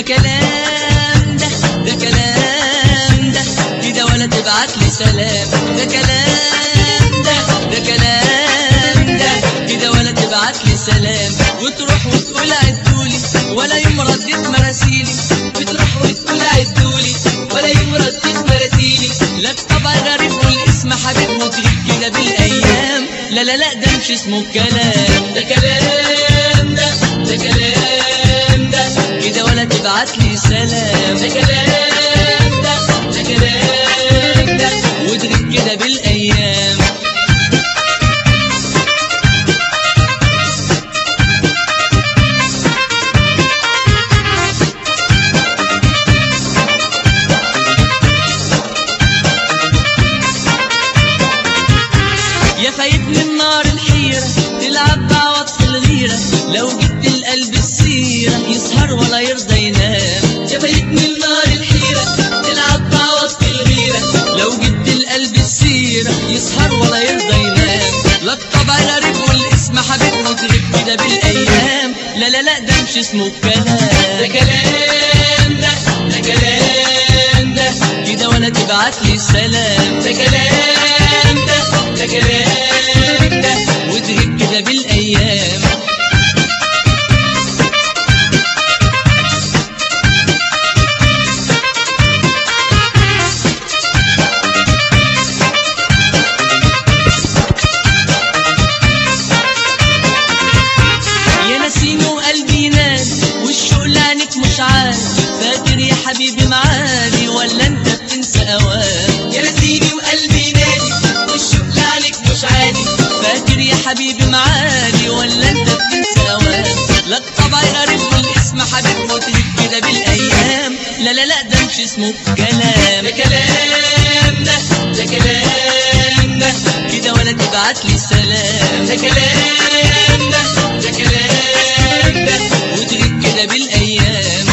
كلام ده ده كلام ده كده ولا تبعت لي سلام ده كلام ده ده كلام ده كده ولا تبعت لي سلام وتروح وتقول عدولي ولا يوم رديت مراسيلي بتروح وتقول عدولي ولا يوم رديت مراسيلي لك طبع غريب والاسم حبيب وتغيب كده بالايام لا لا لا ده مش اسمه كلام ده كلام ده ده كلام ده كده ولا تبعت لي سلام ده كلام ده ده كلام ده وتغيب كده بالايام يا فايتني النار الحيرة تلعب بعوض في الغيرة لو جبت القلب السيرة يسهر ولا يرضى ينام يا فايتني النار الحيرة تلعب بعوض في الغيرة لو جبت القلب السيرة يسهر ولا يرضى ينام لا الطبع غريب والاسم حبيب وتغيب كده بالايام لا لا لا ده مش اسمه كلام ده كلام ده ده كلام ده كده ولا تبعت لي سلام ده كلام ده ده كلام ده وتغيب كده بالايام يا نسيني وقلبي نادي والشوق لعنك مش عادي فاكر يا حبيبي معادي ولا انت بتنسى اوام يا نسيني وقلبي نادي والشوق لعنك مش عادي فاكر يا حبيبي معادي ولا انت بتنسى اوام لك طبع غريب والاسم حبيب وتغيب كده بالايام لا لا لا ده مش اسمه كلام ده كلام ده ده كلام ده كده ولا تبعت لي سلام ده كلام ده ده كلام ده وتغيب كده بالايام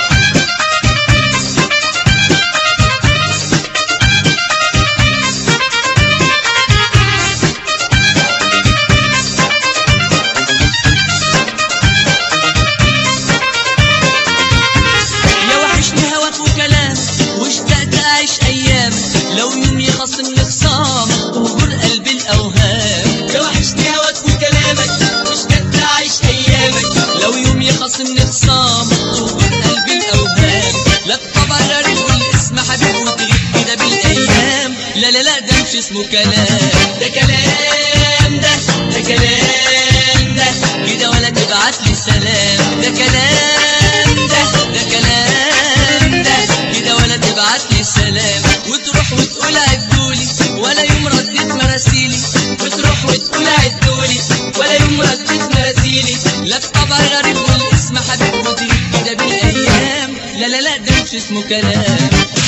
يا وحشني هواك وكلام واشتقت اعيش ايام لو يوم يخصمني خصام تهجر قلبي الاوهام يا وحشني هواك وكلامك واشتقت اعيش ايامك لو يوم يخصمني خصام تهجر قلبي الاوهام لا طبع غريب والاسم حبيب وتغيب كده بالايام لا لا لا ده مش اسمه كلام ده كلام ده ده كلام ده كده ولا تبعت لي سلام ده كلام ده ده كلام ده كده ولا تبعت لي سلام وتروح وتقول عدولي ولا يوم رديت مراسيلي وتروح وتقول عدولي ولا يوم رديت مراسيلي لا الطبع غريب والاسم حبيب وتغيب كده بالايام لا لا لا ده مش اسمه كلام